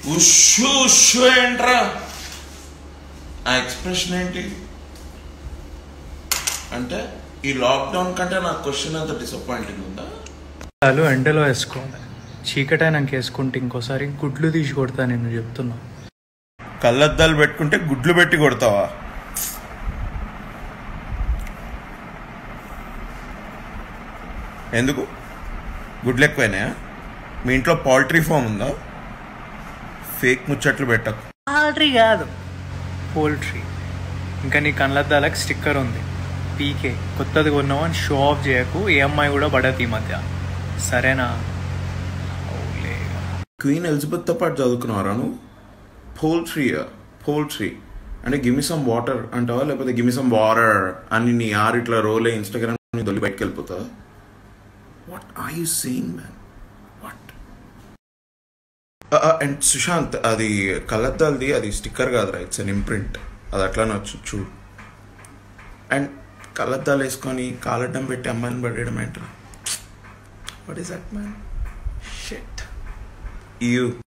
Wushu wushu ఏంట్రా ఆ expression ఏంటి అంటే ఈ లాక్డౌన్ కంటే నా క్వశ్చన్ అంత డిసప్పాయింటింగ్ ఉందా చాలు ఎండలో వేసుకోవాలి చీకటైనాక వేసుకుంటే ఇంకోసారి గుడ్లు తీసి కొడతా నేను చెప్తున్నా కళ్ళద్దాలు పెట్టుకుంటే గుడ్లు పెట్టి కొడతావా ఎందుకు గుడ్లు ఎక్కువైనాయా మీ ఇంట్లో పౌల్ట్రీ ఫామ్ ఉందా ఫేక్ ముచ్చట్లు పెట్టకు ఆల్ట్రీ కాదు పోల్ట్రీ ఇంకా నీ కళ్ళద్దాలకు స్టిక్కర్ ఉంది పీకే కొత్తది కొన్నావని షో ఆఫ్ చేయకు ఏ అమ్మాయి కూడా పడదు ఈ మధ్య సరేనా అవులే. క్వీన్ ఎలిజబెత్తో పాటు చదువుకున్నారా నువ్వు పోల్ట్రీ పోల్ట్రీ అంటే గిమి సమ్ వాటర్ అంటావా లేకపోతే గిమి సమ్ వాటర్ అని నీ ఆరు ఇట్లా రోలే ఇన్స్టాగ్రామ్ దొల్లి బయటకు వెళ్ళిపోతావా what are you seeing man what and Sushant అది కళ్ళద్దాలది అది స్టిక్కర్ కాదురా ఇట్స్ అన్ ఇంప్రింట్ అది అట్లానే వచ్చు చూడు అండ్ కళ్ళద్దాలు వేసుకొని కాలడ్డం పెట్టి అమ్మాయిని పడేయడం ఏంట్రా what is that man shut you